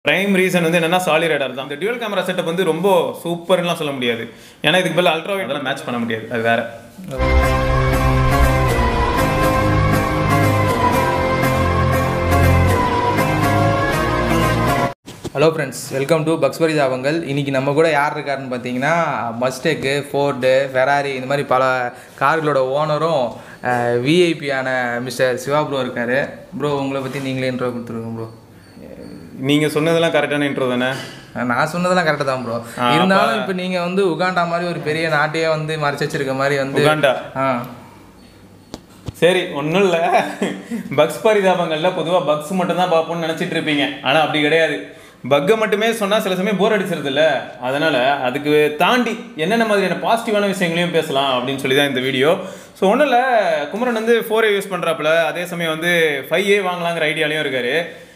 Prime reason வந்து என்னன்னா solid radar தான் இந்த டியூல் கேமரா செட்டப் வந்து ரொம்ப சூப்பர்லாம் சொல்ல முடியாது ஏன்னா இதுக்கு பதில் அல்ட்ரா அதெல்லாம் மேட்ச் பண்ண முடியாது அது வேற ஹலோ ஃப்ரெண்ட்ஸ் வெல்கம் டு பக்ஸ்பரி தாவங்கள் இன்றைக்கி நம்ம கூட யார் இருக்காருன்னு பார்த்தீங்கன்னா மஸ்டேக்கு ஃபோர்டு ஃபெராரி இந்த மாதிரி பல கார்களோட ஓனரும் விஐபியான மிஸ்டர் சிவா ப்ரோ இருக்கார் ப்ரோ உங்களை பற்றி நீங்களே இன்ட்ரோ கொடுத்துருங்க ப்ரோ நீங்க சொன்னதெல்லாம் கரெக்டான இன்ட்ரோ தானே நான் சொன்னதெல்லாம் கரெக்டாக தான் ப்ரோ இருந்தாலும் இப்போ நீங்கள் வந்து உகாண்டா மாதிரி ஒரு பெரிய நாட்டையே வந்து மறைச்சு வச்சிருக்க மாதிரி வந்து உகாண்டா ஆ சரி ஒன்றும் இல்லை பக்ஸ் பரிதாபங்களில் பொதுவாக பக்ஸ் மட்டும் தான் பார்ப்போம்னு நினச்சிட்டு இருப்பீங்க ஆனால் அப்படி கிடையாது பக்கை மட்டுமே சொன்னால் சில சமயம் போர் அடிச்சிருது இல்ல அதனால் அதுக்கு தாண்டி என்னென்ன மாதிரியான பாசிட்டிவான விஷயங்களையும் பேசலாம் அப்படின்னு சொல்லி தான் இந்த வீடியோ ஸோ ஒன்றும் இல்லை குமரன் வந்து ஃபோர் ஏ யூஸ் பண்ணுறாப்புல அதே சமயம் வந்து ஃபைவ் ஏ வாங்கலாங்கிற ஐடியாலையும் இருக்காரு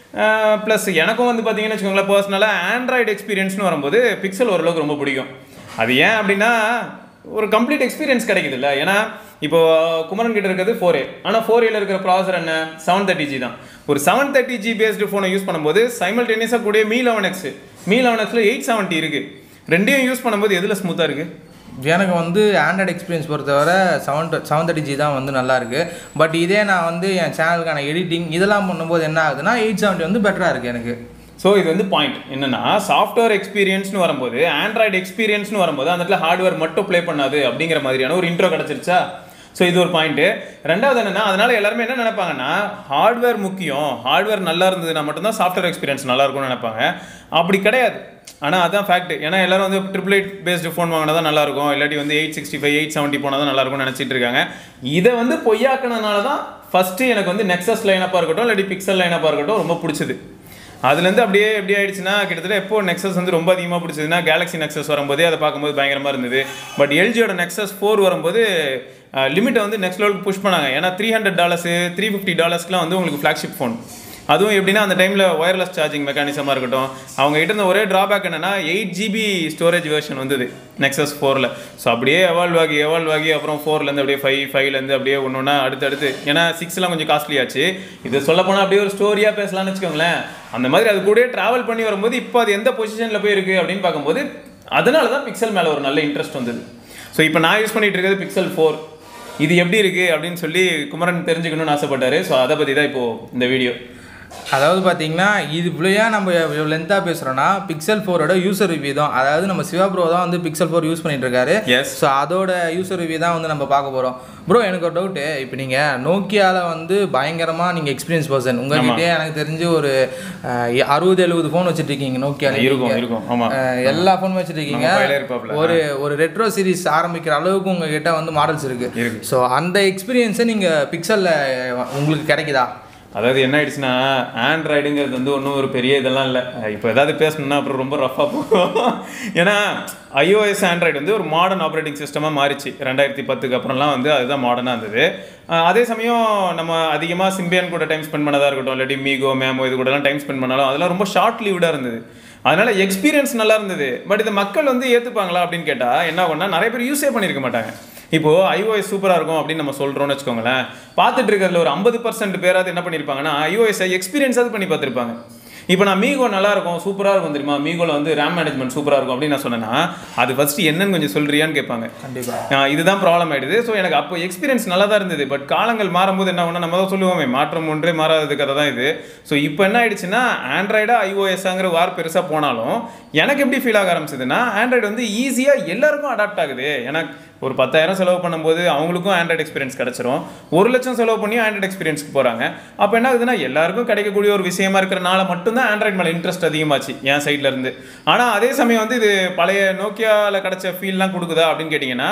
ப்ளஸ் எனக்கும் வந்து பார்த்தீங்கன்னு வச்சுக்கோங்களேன் பர்சனலாக ஆண்ட்ராய்டு எக்ஸ்பீரியன்ஸ்னு வரும்போது பிக்சல் ஓரளவுக்கு ரொம்ப பிடிக்கும் அது ஏன் அப்படின்னா ஒரு கம்ப்ளீட் எக்ஸ்பீரியன்ஸ் கிடைக்குது இல்லை ஏன்னா இப்போ குமரன் கிட்ட இருக்கிறது ஃபோர் ஏ ஆனால் ஃபோர் ஏல இருக்கிற ப்ராசர் என்ன செவன் தேர்ட்டி ஜி தான் ஒரு செவன் தேர்ட்டி ஜி பேஸ்டு ஃபோனை யூஸ் பண்ணும்போது சைமல்டேனியஸாக கூடிய Mi eleven X Mi eleven எக்ஸில் எயிட் செவன்ட்டி இருக்குது ரெண்டையும் யூஸ் பண்ணும்போது எதில் ஸ்மூத்தாக இருக்குது எனக்கு வந்து ஆண்ட்ராய்டு எக்ஸ்பீரியன்ஸ் பொறுத்தவரை செவன் செவன் தேர்ட்டி ஜி தான் வந்து நல்லா இருக்கு பட் இதே நான் வந்து என் சேனலுக்கான எடிட்டிங் இதெல்லாம் பண்ணும்போது என்ன ஆகுதுன்னா எயிட் செவன்ட்டி வந்து பெட்டராக இருக்குது எனக்கு ஸோ இது வந்து பாயிண்ட் என்னன்னா சாஃப்ட்வேர் எக்ஸ்பீரியன்ஸ்னு வரும்போது ஆண்ட்ராய்டு எக்ஸ்பீரியன்ஸ்னு வரும்போது அந்த இடத்துல ஹார்ட்வேர் மட்டும் ப்ளே பண்ணாது அப்படிங்கிற மாதிரியான ஒரு இன்ட்ரோ கிடச்சிருச்சா ஸோ இது ஒரு பாயிண்ட்டு ரெண்டாவது என்னன்னா அதனால எல்லாருமே என்ன நினைப்பாங்கன்னா ஹார்ட்வேர் முக்கியம் ஹார்ட்வேர் நல்லா இருந்ததுன்னா மட்டும்தான் சாஃப்ட்வேர் எக்ஸ்பீரியன்ஸ் நல்லா இருக்கும்னு நினைப்பாங்க அப்படி கிடையாது ஆனால் அதான் ஃபேக்ட் ஏன்னா எல்லாரும் வந்து ட்ரிபிள் எயிட் பேஸ்டு ஃபோன் வாங்கினா தான் நல்லா இருக்கும் இல்லாட்டி வந்து eight sixty five eight seventy போனால் தான் நல்லா இருக்கும்னு நினச்சிட்டு இருக்காங்க இதை வந்து பொய்யாக்கினதுனால தான் ஃபஸ்ட்டு எனக்கு வந்து நெக்ஸஸ் லைனப்பாக இருக்கட்டும் இல்லாட்டி பிக்சல் லைனப்பாக இருக்கட்டும் ரொம்ப பிடிச்சது அதுலேருந்து அப்படியே எப்படி ஆயிடுச்சுன்னா கிட்டத்தட்ட எப்போ நெக்ஸஸ் வந்து ரொம்ப அதிகமாக பிடிச்சதுன்னா கேலக்ஸி நெக்ஸஸ் வரும்போதே அதை பார்க்கும்போது பயங்கரமாக இருந்தது பட் எல்ஜியோட நெக்ஸஸ் ஃபோர் வரும்போது லிமிட்டை வந்து நெக்ஸ்ட் லெவலுக்கு புஷ் பண்ணாங்க ஏன்னா three hundred dollars three fifty டாலர்ஸ்க்குலாம் வந்து உங்களுக்கு ஃப்ளாக்ஷிப் ஃபோன் அதுவும் எப்படின்னா அந்த டைமில் ஒயர்லெஸ் சார்ஜிங் மெக்கானிசமாக இருக்கட்டும் அவங்க கிட்ட இருந்த ஒரே ட்ராபேக் என்னன்னா எயிட் ஜிபி ஸ்டோரேஜ் வெர்ஷன் வந்தது நெக்ஸஸ் ஃபோரில் ஸோ அப்படியே எவால்வ் ஆகி எவால்வ் ஆகி அப்புறம் ஃபோர்லேருந்து அப்படியே ஃபைவ் ஃபைவ்லேருந்து அப்படியே ஒன்று ஒன்றா அடுத்து அடுத்து ஏன்னா சிக்ஸ்லாம் கொஞ்சம் காஸ்ட்லி ஆச்சு இது சொல்ல போனால் அப்படியே ஒரு ஸ்டோரியாக பேசலாம்னு வச்சுக்கோங்களேன் அந்த மாதிரி அது கூட ட்ராவல் பண்ணி வரும்போது இப்போ அது எந்த பொசிஷனில் போய் இருக்குது அப்படின்னு பார்க்கும்போது அதனால தான் பிக்சல் மேலே ஒரு நல்ல இன்ட்ரெஸ்ட் வந்தது ஸோ இப்போ நான் யூஸ் பண்ணிட்டு இருக்கிறது பிக்சல் ஃபோர் இது எப்படி இருக்குது அப்படின்னு சொல்லி குமரன் தெரிஞ்சுக்கணும்னு ஆசைப்பட்டாரு ஸோ அதை பற்றி தான் இப்போது இந்த வீடியோ அதாவது பார்த்தீங்கன்னா இது இவ்வளோயா நம்ம இவ்வளோ லென்த்தாக பேசுகிறோன்னா பிக்சல் ஃபோரோட யூசர் ரிவ்யூ தான் அதாவது நம்ம சிவா ப்ரோ தான் வந்து பிக்சல் ஃபோர் யூஸ் பண்ணிட்டு இருக்காரு Yes. ஸோ அதோட யூசர் ரிவ்யூ தான் வந்து நம்ம பார்க்க போகிறோம் ப்ரோ எனக்கு ஒரு டவுட்டு இப்போ நீங்கள் நோக்கியாவில் வந்து பயங்கரமாக நீங்கள் எக்ஸ்பீரியன்ஸ் பர்சன் உங்ககிட்டயே எனக்கு தெரிஞ்சு ஒரு அஹ், அறுபது எழுபது ஃபோன் வச்சுட்டு இருக்கீங்க நோக்கியாவில் இருக்கும் இருக்கும் ஆமாம் எல்லா ஃபோனும் வச்சுட்டு இருக்கீங்க நம்ம கையில இருப்பாப்ல. ஒரு ஒரு ரெட்ரோ சீரிஸ் ஆரம்பிக்கிற அளவுக்கு உங்ககிட்ட வந்து மாடல்ஸ் இருக்கு இருக்கு. ஸோ அந்த எக்ஸ்பீரியன்ஸை நீங்கள் பிக்சலில் உங்களுக்கு கிடைக்குதா அதாவது என்ன ஆயிடுச்சுன்னா ஆண்ட்ராய்டுங்கிறது வந்து ஒன்றும் ஒரு பெரிய இதெல்லாம் இல்லை இப்போ ஏதாவது பேசணும்னா அப்புறம் ரொம்ப ரஃபாக போகும் ஏன்னா ஐஓஎஸ் ஆண்ட்ராய்டு வந்து ஒரு மாடர்ன் ஆப்ரேட்டிங் சிஸ்டமாக மாறிச்சு ரெண்டாயிரத்தி பத்துக்கு அப்புறம்லாம் வந்து அதுதான் மாடர்னாக இருந்தது அஹ் அதே சமயம் நம்ம அதிகமாக சிம்பியன் கூட டைம் ஸ்பெண்ட் பண்ணதாக இருக்கட்டும் இல்லாட்டி மீகோ மேமோ இது கூடலாம் டைம் ஸ்பெண்ட் பண்ணாலும் அதெல்லாம் ரொம்ப ஷார்ட் லீவ்டாக இருந்தது அதனால எக்ஸ்பீரியன்ஸ் நல்லா இருந்தது பட் இதை மக்கள் வந்து ஏற்றுப்பாங்களா அப்படின்னு கேட்டால் என்ன ஆகும்னா நிறைய பேர் யூஸே பண்ணியிருக்க மாட்டாங்க இப்போ ஐஓஎஸ் சூப்பராக இருக்கும் அப்படின்னு நம்ம சொல்கிறோம்னு வச்சுக்கோங்களேன் பார்த்துட்டு இருக்கிறதுல ஒரு ஐம்பது பர்சன்ட் பேராது என்ன பண்ணியிருப்பாங்கன்னா ஐஓஎஸை எக்ஸ்பீரியன்ஸாவது பண்ணி பார்த்துருப்பாங்க இப்போ நான் மீகோ நல்லா இருக்கும் சூப்பராக இருக்கும் தெரியுமா மீகோவில் வந்து ரேம் மேனேஜ்மெண்ட் சூப்பராக இருக்கும் அப்படின்னு நான் சொன்னேன்னா அது ஃபஸ்ட்டு என்னன்னு கொஞ்சம் சொல்றியான்னு கேட்பாங்க கண்டிப்பாக ஆஹ் இதுதான் ப்ராப்ளம் ஆயிடுது ஸோ எனக்கு அப்போ எக்ஸ்பீரியன்ஸ் நல்லா தான் இருந்தது பட் காலங்கள் மாறும்போது என்ன ஆகும்னா நம்ம தான் சொல்லுவோமே மாற்றம் ஒன்றே மாறாதது கதை தான் இது ஸோ இப்போ என்ன ஆயிடுச்சுன்னா ஆண்ட்ராய்டா ஐஓஎஸ்ங்கிற வார் பெருசாக போனாலும் எனக்கு எப்படி ஃபீல் ஆக ஆரம்பிச்சதுன்னா ஆண்ட்ராய்டு வந்து ஈஸியாக எல்லாருக்கும் அடாப்ட் ஆகுது எனக்கு ஒரு பத்தாயிரம் செலவு பண்ணும்போது அவங்களுக்கும் ஆண்ட்ராய்டு எக்ஸ்பீரியன்ஸ் கிடச்சிரும் ஒரு லட்சம் செலவு பண்ணி ஆண்ட்ராய்டு எக்ஸ்பீரியன்ஸ்க்கு போகிறாங்க அப்போ என்ன ஆகுதுன்னா எல்லாருக்கும் கிடைக்கக்கூடிய ஒரு விஷயமா இருக்கிறனால மட்டும்தான் ஆண்ட்ராய்டு மேலே இன்ட்ரெஸ்ட் அதிகமாச்சு என் சைட்ல இருந்து ஆனால் அதே சமயம் வந்து இது பழைய நோக்கியாவில் கிடைச்ச ஃபீல்லாம் கொடுக்குதா அப்படின்னு கேட்டிங்கன்னா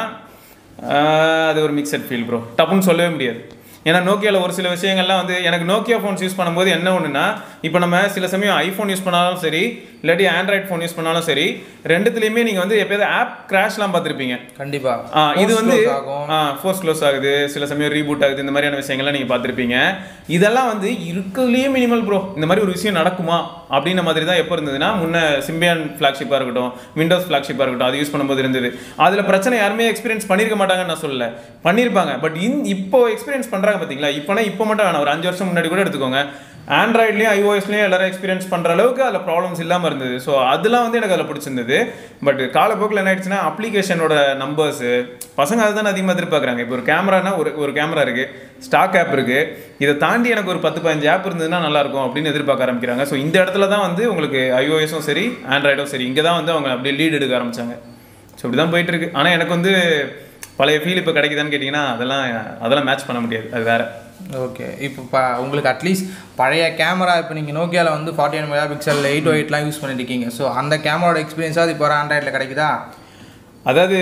ஆஹ் அது ஒரு மிக்சட் ஃபீல் ப்ரோ டப்புன்னு சொல்லவே முடியாது ஏன்னா நோக்கியாவில் ஒரு சில விஷயங்கள்லாம் வந்து எனக்கு நோக்கியா ஃபோன்ஸ் யூஸ் பண்ணும்போது என்ன ஒன்றுனா இப்போ நம்ம சில சமயம் ஐஃபோன் யூஸ் பண்ணாலும் சரி இல்லாட்டி ஆண்ட்ராய்ட் ஃபோன் யூஸ் பண்ணாலும் சரி ரெண்டுத்துலேயுமே நீங்கள் வந்து எப்போயாவது ஆப் கிராஷ்லாம் பார்த்துருப்பீங்க கண்டிப்பாக ஆ, இது வந்து ஆகும் ஃபோர்ஸ் க்ளோஸ் ஆகுது சில சமயம் ரீபூட் ஆகுது இந்த மாதிரியான விஷயங்கள்லாம் நீங்கள் பார்த்துருப்பீங்க இதெல்லாம் வந்து இருக்கிறதுலேயே மினிமல் ப்ரோ இந்த மாதிரி ஒரு விஷயம் நடக்குமா அப்படின்ற மாதிரி தான் எப்போ இருந்ததுன்னா முன்ன சிம்பியான் ஃப்ளாக்ஷிப்பாக இருக்கட்டும் விண்டோஸ் ஃப்ளாக்ஷிப்பாக இருக்கட்டும் அது யூஸ் பண்ணும்போது இருந்தது அதில் பிரச்சனை யாருமே எக்ஸ்பீரியன்ஸ் பண்ணியிருக்க மாட்டாங்கன்னு நான் சொல்லல பண்ணியிருப்பாங்க பட் இன் இப்போ எக்ஸ்பீரியன்ஸ் பண்ணுறாங்க பார்த்தீங்களா இப்போனா இப்போ மட்டும் வேணாம் ஒரு அஞ்சு வருஷம் முன்னாடி கூட எடுத்துக்கோங்க ஆண்ட்ராய்ட்லேயும் ஐஓஎஸ்லேயும் எல்லாரும் எக்ஸ்பீரியன்ஸ் பண்ணுற அளவுக்கு அதில் ப்ராப்ளம்ஸ் இல்லாமல் இருந்தது ஸோ அதெல்லாம் வந்து எனக்கு அதில் பிடிச்சிருந்தது பட் காலப்போக்கில் என்ன ஆயிடுச்சுன்னா அப்ளிகேஷனோட நம்பர்ஸு பசங்க அதுதான் அதிகமாக எதிர்பார்க்குறாங்க இப்போ ஒரு கேமரானா ஒரு ஒரு கேமரா இருக்குது ஸ்டாக் ஆப் இருக்குது இதை தாண்டி எனக்கு ஒரு பத்து பதினஞ்சு ஆப் இருந்ததுன்னா நல்லாயிருக்கும் அப்படின்னு எதிர்பார்க்க ஆரம்பிக்கிறாங்க ஸோ இந்த இடத்துல தான் வந்து உங்களுக்கு ஐஓஎஸும் சரி ஆண்ட்ராய்டும் சரி இங்கே தான் வந்து அவங்க அப்படியே லீட் எடுக்க ஆரம்பிச்சாங்க ஸோ இப்படி தான் போயிட்டு இருக்கு ஆனால் எனக்கு வந்து பழைய ஃபீல் இப்போ கிடைக்குதான்னு கேட்டிங்கன்னா அதெல்லாம் அதெல்லாம் மேட்ச் பண்ண முடியாது அது வேற ஓகே இப்போ ப உங்களுக்கு அட்லீஸ்ட் பழைய கேமரா இப்போ நீங்கள் நோக்கியாவில் வந்து forty one mega pixel eight o எயிட்லாம் யூஸ் பண்ணிட்டு இருக்கீங்க ஸோ அந்த கேமராவோட எக்ஸ்பீரியன்ஸாவது இப்போ ஆண்ட்ராய்டில் கிடைக்குதா அதாவது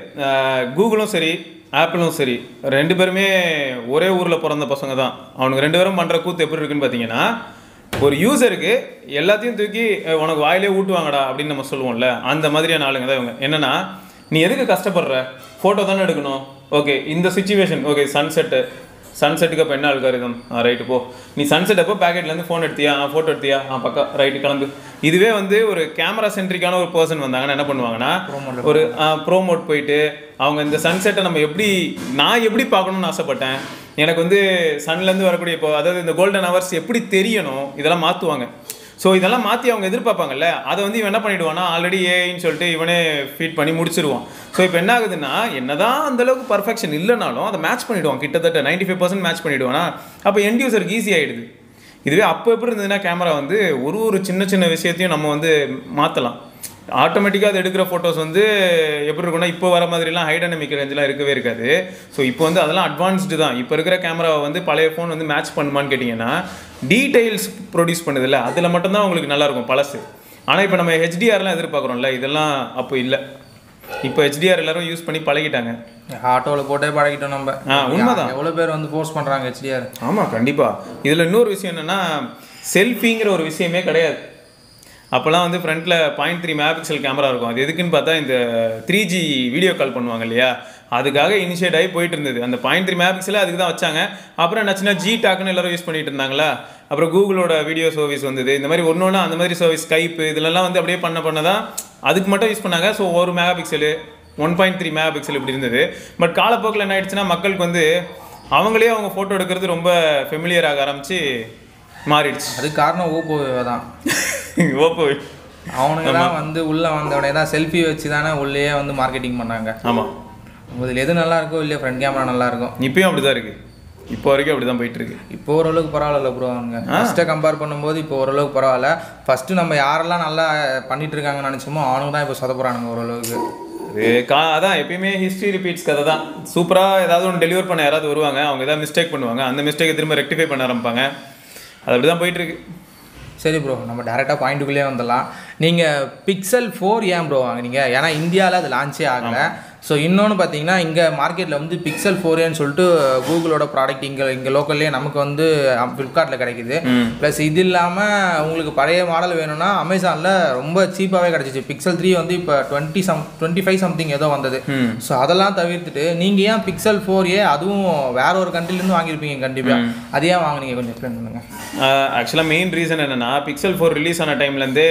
கூகுளும் சரி ஆப்பிளும் சரி ரெண்டு பேருமே ஒரே ஊரில் பிறந்த பசங்க தான் அவனுக்கு ரெண்டு பேரும் பண்ணுற கூத்து எப்படி இருக்குன்னு பார்த்தீங்கன்னா ஒரு யூசருக்கு எல்லாத்தையும் தூக்கி "அஹ், உனக்கு வாயிலே ஊட்டுவாங்கடா அப்படின்னு நம்ம சொல்லுவோம்ல அந்த மாதிரியான ஆளுங்க தான் இவங்க என்னன்னா நீ எதுக்கு கஷ்டப்படுற ஃபோட்டோ தானே எடுக்கணும் ஓகே இந்த சுச்சுவேஷன் ஓகே சன்செட்டு சன்செட்டுக்கு அப்போ என்ன அல்காரிதம் ஆ ரைட்டு போ நீ சன்செட் அப்போ பேக்கெட்லேருந்து ஃபோன் எடுத்தியா ஆ ஃபோட்டோ எடுத்தியா ஆ பக்கா ரைட்டு கிளம்பு இதுவே வந்து ஒரு கேமரா சென்ட்ரிக்கான ஒரு பர்சன் வந்தாங்கன்னா என்ன பண்ணுவாங்கன்னா ஒரு ப்ரோ மோட் போயிட்டு அவங்க இந்த சன்செட்டை நம்ம எப்படி நான் எப்படி பார்க்கணும்னு ஆசைப்பட்டேன் எனக்கு வந்து சன்லேருந்து வரக்கூடிய இப்போ அதாவது இந்த கோல்டன் ஹவர்ஸ் எப்படி தெரியணும் இதெல்லாம் மாற்றுவாங்க ஸோ இதெல்லாம் மாற்றி அவங்க எதிர்பார்ப்பாங்கல்ல அதை வந்து இவன் என்ன பண்ணிடுவானா ஆல்ரெடி ஏஐன்னு சொல்லிட்டு இவனே ஃபீட் பண்ணி முடிச்சிருவான் ஸோ இப்போ என்ன ஆகுதுன்னா என்னதான் அந்த அளவுக்கு பர்ஃபெக்ஷன் இல்லைனாலும் அதை மேட்ச் பண்ணிடுவான் கிட்டத்தட்ட 95% ஃபைவ் பர்சன்ட் மேட்ச் பண்ணிடுவானா அப்போ எண்ட் யூசருக்கு ஈஸி ஆகிடுது இதுவே அப்போ எப்படி இருந்ததுன்னா கேமரா வந்து ஒரு ஒரு சின்ன சின்ன விஷயத்தையும் நம்ம வந்து மாற்றலாம் ஆட்டோமேட்டிக்காக அது எடுக்கிற ஃபோட்டோஸ் வந்து எப்படி இருக்கும்னா இப்போ வர மாதிரிலாம் ஹை டைனமிக் ரேஞ்செலாம் இருக்கவே இருக்காது ஸோ இப்போ வந்து அதெல்லாம் அட்வான்ஸ்டு தான் இப்போ இருக்கிற கேமராவை வந்து பழைய ஃபோன் வந்து மேட்ச் பண்ணுமான்னு கேட்டிங்கன்னா டீடைல்ஸ் ப்ரொடியூஸ் பண்ணுதில்ல அதில் மட்டும்தான் உங்களுக்கு நல்லாயிருக்கும் பழசு ஆனால் இப்போ நம்ம ஹெச்டிஆர்லாம் எதிர்பார்க்குறோம்ல இதெல்லாம் அப்போ இல்லை இப்போ ஹெச்டிஆர் எல்லாரும் யூஸ் பண்ணி பழகிட்டாங்க ஆட்டோவில் போட்டே பழகிட்டோம் நம்ம ஆ, உண்மைதான். எவ்வளோ பேர் வந்து ஃபோர்ஸ் பண்ணுறாங்க ஹெச்டிஆர் ஆமாம் கண்டிப்பாக இதில் இன்னொரு விஷயம் என்னென்னா செல்ஃபிங்கிற ஒரு விஷயமே கிடையாது அப்போல்லாம் வந்து ஃப்ரண்ட்டில் பாயிண்ட் த்ரீ மெகாபிக்சல் கேமரா இருக்கும் அது எதுக்குன்னு பார்த்தா இந்த த்ரீ ஜி வீடியோ கால் பண்ணுவாங்க இல்லையா அதுக்காக இனிஷியேட் ஆகி போயிட்டு இருந்தது அந்த பாயிண்ட் த்ரீ மெகாபிக்சல் அதுக்கு தான் வச்சாங்க அப்புறம் என்னாச்சுன்னா ஜி டாக்னு எல்லாரும் யூஸ் பண்ணிட்டு இருந்தாங்களா அப்புறம் கூகுளோட வீடியோ சர்வீஸ் வந்தது இந்த மாதிரி ஒன்று ஒன்று அந்த மாதிரி சர்வீஸ் ஸ்கைப் இதுலலாம் வந்து அப்படியே பண்ண பண்ண தான் அதுக்கு மட்டும் யூஸ் பண்ணாங்க ஸோ ஒரு mega pixel one point three mega pixel இப்படி இருந்தது பட் காலப்போக்கில் என்ன ஆயிடுச்சுன்னா மக்களுக்கு வந்து அவங்களே அவங்க ஃபோட்டோ எடுக்கிறது ரொம்ப ஃபெமிலியர் ஆக ஆரம்பிச்சு மாறிடுச்சு அதுக்கு காரணம் ஓப்போ தான் ஓப்போ அவனுங்க தான் வந்து உள்ளே வந்தவனே தான் செல்ஃபி வச்சு தானே உள்ளேயே வந்து மார்க்கெட்டிங் பண்ணாங்க ஆமாம் இதில் எது நல்லா இருக்கோ இல்லையா ஃப்ரண்ட் கேமரா நல்லா இருக்கும் இப்பயும் அப்படிதான் இருக்கு இப்போ வரைக்கும் அப்படிதான் போயிட்டு இருக்கு இப்போ ஓரளவுக்கு பரவாயில்ல ப்ரோ அவங்க ஃபஸ்ட்டை கம்பேர் பண்ணும்போது இப்போ ஓரளவுக்கு பரவாயில்ல ஃபஸ்ட்டு நம்ம யாரெல்லாம் நல்லா பண்ணிட்டு இருக்காங்கன்னு நினச்சோமோ அவனுங்க தான் இப்போ சொதப்புறானுங்க ஓரளவுக்கு அது கா அதான் எப்பயுமே ஹிஸ்ட்ரி ரிப்பீட்ஸ் கதை தான் சூப்பராக ஏதாவது ஒன்று டெலிவர் பண்ண யாராவது வருவாங்க அவங்க ஏதாவது மிஸ்டேக் பண்ணுவாங்க அந்த மிஸ்டேக்கை திரும்ப ரெக்டிஃபை பண்ண ஆரம்பிப்பாங்க அது அப்படி தான் போயிட்டு இருக்கு சரி ப்ரோ நம்ம டேரெக்டாக பாயிண்ட்டுக்குள்ளேயே வந்துடலாம் நீங்கள் பிக்சல் ஃபோர் ஏன் ப்ரோ வாங்குனீங்க ஏன்னா இந்தியாவில் அது லான்ச்சே ஆகலை ஸோ இன்னொன்று பார்த்தீங்கன்னா இங்கே மார்க்கெட்டில் வந்து பிக்சல் ஃபோர்ஏன்னு சொல்லிட்டு கூகுளோட ப்ராடக்ட் இங்கே இங்கே லோக்கல்லே நமக்கு வந்து ஃப்ளிப்கார்ட்டில் கிடைக்குது ப்ளஸ் இது இல்லாமல் உங்களுக்கு பழைய மாடல் வேணும்னா அமேசானில் ரொம்ப சீப்பாகவே கிடச்சிச்சு பிக்சல் த்ரீ வந்து இப்போ twenty some twenty five something ஏதோ வந்தது ஸோ அதெல்லாம் தவிர்த்துட்டு நீங்கள் ஏன் பிக்சல் ஃபோர் ஏ அதுவும் வேற ஒரு கண்ட்ரிலேருந்து வாங்கியிருப்பீங்க கண்டிப்பாக அது ஏன் வாங்குனீங்க கொஞ்சம் எக்ஸ்பிளைன் பண்ணுங்கள் ஆக்சுவலாக மெயின் ரீசன் என்னன்னா பிக்சல் ஃபோர் ரிலீஸ் ஆன டைம்லேருந்தே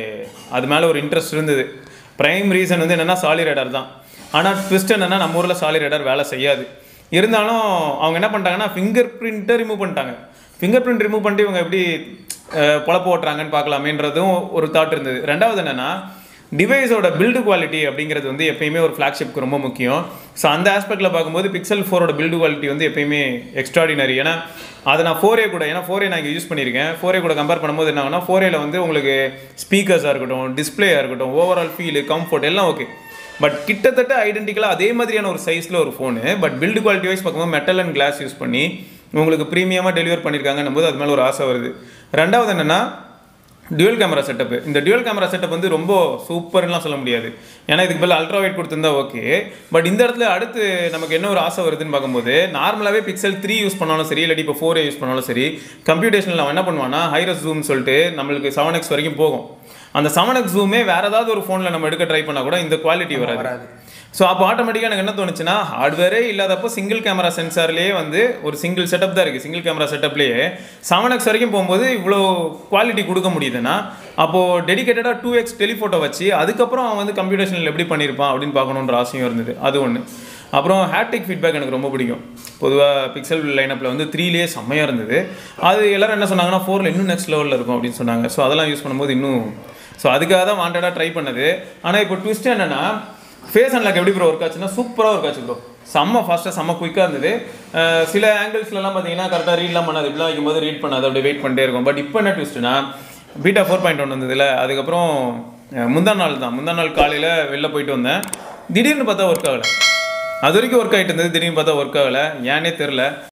அது மேலே ஒரு இன்ட்ரெஸ்ட் இருந்தது ப்ரைம் ரீசன் வந்து என்னென்னா சாலி ரேடர் தான் ஆனால் ட்விஸ்ட் என்னென்னா நம்ம ஊரில் சாலி ரேடர் வேலை செய்யாது இருந்தாலும் அவங்க என்ன பண்ணிட்டாங்கன்னா ஃபிங்கர் பிரிண்ட்டை ரிமூவ் பண்ணிட்டாங்க ஃபிங்கர் பிரிண்ட் ரிமூவ் பண்ணிட்டு இவங்க எப்படி அஹ், பொழப்பு ஓட்டுறாங்கன்னு பார்க்கலாமேன்றதும் ஒரு தாட் இருந்தது ரெண்டாவது என்னென்னா டிவைஸோட பில்டு குவாலிட்டி அப்படிங்கிறது வந்து எப்பயுமே ஒரு ஃப்ளாக்ஷிப்க்கு ரொம்ப முக்கியம் ஸோ அந்த ஆஸ்பெக்டில் பார்க்கும்போது பிக்சல் ஃபோரோட பில்டு குவாலிட்டி வந்து எப்பயுமே எக்ஸ்ட்ராடினரி ஏன்னா அதை நான் ஃபோர் ஏ கூட ஏன்னா ஃபோர் ஏ நான் இங்கே யூஸ் பண்ணியிருக்கேன் ஃபோர் ஏ கூட கம்பேர் பண்ணும்போது என்ன ஆகுனா ஃபோர் ஏல வந்து உங்களுக்கு ஸ்பீக்கர்ஸாக இருக்கட்டும் டிஸ்பிளேயாக இருக்கட்டும் ஓவரால் ஃபீலு கம்ஃபர்ட் எல்லாம் ஓகே பட் கிட்டத்தட்ட ஐடென்டிக்கலாக அதே மாதிரியான ஒரு சைஸில் ஒரு phone but build quality wise பார்க்கும்போது மெட்டல் அண்ட் கிளாஸ் யூஸ் பண்ணி உங்களுக்கு ப்ரீமியமாக டெலிவர் பண்ணியிருக்காங்கன்னும் போது அது மேலே ஒரு ஆசை வருது ரெண்டாவது என்னென்னா டியூல் கேமரா செட்டப் இந்த டியூல் கேமரா செட்டப் வந்து ரொம்ப சூப்பர்லாம் சொல்ல முடியாது ஏன்னா இதுக்கு பதில் அல்ட்ரா வைட் கொடுத்துருந்தா ஓகே பட் இந்த இடத்துல அடுத்து நமக்கு என்ன ஒரு ஆசை வருதுன்னு பார்க்கும்போது நார்மலாகவே பிக்சல் த்ரீ யூஸ் பண்ணாலும் சரி இல்லாட்டி இப்போ ஃபோர் யூஸ் பண்ணாலும் சரி கம்ப்யூட்டேஷனில் அவன் என்ன பண்ணுவான்னா ஹைரஸ் ஜூம் சொல்லிட்டு நம்மளுக்கு செவன் எக்ஸ் வரைக்கும் போகும் அந்த செவன் எக்ஸ் ஜூமே வேற ஏதாவது ஒரு ஃபோனில் நம்ம எடுக்க ட்ரை பண்ணால் கூட இந்த குவாலிட்டி வராது வராது. ஸோ அப்போ ஆட்டோமேட்டிக்காக எனக்கு என்ன தோணுச்சுன்னா ஹார்ட்வேரே இல்லாதப்போ சிங்கிள் கேமரா சென்சார்லேயே வந்து ஒரு சிங்கிள் செட்டப் தான் இருக்குது சிங்கிள் கேமரா செட்டப்லேயே செவன் எக்ஸ் வரைக்கும் போகும்போது இவ்வளோ குவாலிட்டி கொடுக்க முடியுதுன்னா அப்போது டெடிகேட்டடாக டூ எக்ஸ் டெலிஃபோட்டோ வச்சு அதுக்கப்புறம் அவன் வந்து கம்ப்யூட்டேஷனில் எப்படி பண்ணியிருப்பான் அப்படின்னு பார்க்கணுன்ற ஆசையும் இருந்தது அது ஒன்று அப்புறம் ஹேப்டிக் ஃபீட்பேக் எனக்கு ரொம்ப பிடிக்கும் பொதுவாக பிக்சல் லைனப்பில் வந்து த்ரீலேயே செம்மையாக இருந்தது அது எல்லாரும் என்ன சொன்னாங்கன்னா ஃபோரில் இன்னும் நெக்ஸ்ட் லெவலில் இருக்கும் அப்படின்னு சொன்னாங்க ஸோ அதெல்லாம் யூஸ் பண்ணும்போது இன்னும் ஸோ அதுக்காக தான் வாண்டடாக ட்ரை பண்ணது ஆனால் இப்போ ட்விஸ்ட் என்னன்னா ஃபேஸ் அன்லாக் எப்படி ப்ரோ ஒர்க் ஆச்சுன்னா சூப்பராக ஒர்க் ஆச்சு ப்ரோ செம்ம ஃபாஸ்ட்டாக செம்ம குயிக்காக இருந்தது அஹ் சில ஆங்கிள்ஸ்லலாம் பார்த்தீங்கன்னா கரெக்டாக ரீட்லாம் பண்ணாது இப்படிலாம் வைக்கும்போது ரீட் பண்ணாது அப்படியே வெயிட் பண்ணிட்டே இருக்கும் பட் இப்போ என்ன ட்விஸ்ட்னா பீட்டா ஃபோர் பாயிண்ட் ஒன் வந்ததுல அதுக்கப்புறம் அஹ் முந்தா நாள் தான் முந்தா நாள் காலையில் வெளில போயிட்டு வந்தேன் திடீர்னு பார்த்தா ஒர்க் ஆகலை அது வரைக்கும் ஒர்க் ஆகிட்டு இருந்தது திடீர்னு பார்த்தா ஒர்க் ஆகலை ஏன்னே தெரில